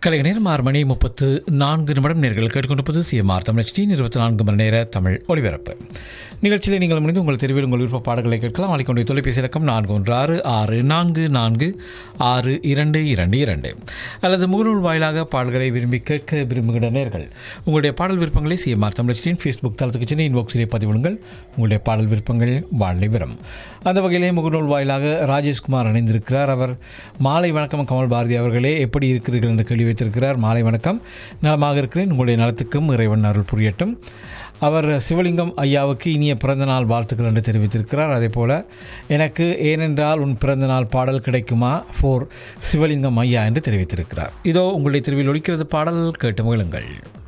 கலை நேரம் ஆறு மணி முப்பத்து நான்கு நிமிடம் நேர்கள் கேட்டுக்கொண்டிருப்பது சிஎம்ஆர் தமிழ் டி இருபத்தி நான்கு மணி நேர தமிழ் ஒளிபரப்பு நிகழ்ச்சியில் நீங்கள் முடிந்து உங்கள் தெரிவில் உங்கள் விருப்ப பாடல்களை கேட்கலாம் அளிக்கொண்ட தொலைபேசி இலக்கம் நான்கு ஒன்று ஆறு ஆறு நான்கு நான்கு ஆறு இரண்டு இரண்டு இரண்டு அல்லது முகநூல் வாயிலாக பாடல்களை விரும்பி கேட்க விரும்புகின்ற நேர்கள் உங்களுடைய பாடல் விருப்பங்களை சிஎம்ஆர் தமிழ் டியின் ஃபேஸ்புக் தளத்துக்கு சென்று இன்பாக்ஸிலே பதிவிடுங்கள் உங்களுடைய பாடல் விருப்பங்கள் வாழ்நிலை வரும் அந்த வகையிலே முகநூல் வாயிலாக ராஜேஷ்குமார் இணைந்திருக்கிறார் அவர் மாலை வணக்கம் கமல் பாரதி அவர்களே எப்படி இருக்கிறீர்கள் என்று கேள்வி வைத்திருக்கிறார் மாலை வணக்கம் நலமாக இருக்கிறேன் உங்களுடைய நலத்துக்கும் இறைவன் அருள் புரியட்டும் அவர் சிவலிங்கம் ஐயாவுக்கு இனிய பிறந்தநாள் வாழ்த்துக்கள் என்று தெரிவித்திருக்கிறார் அதே போல எனக்கு ஏனென்றால் உன் பிறந்தநாள் பாடல் கிடைக்குமா ஃபோர் சிவலிங்கம் ஐயா என்று தெரிவித்திருக்கிறார் இதோ உங்களுடைய திருவில் ஒழிக்கிறது பாடல் கேட்டு மகிழுங்கள்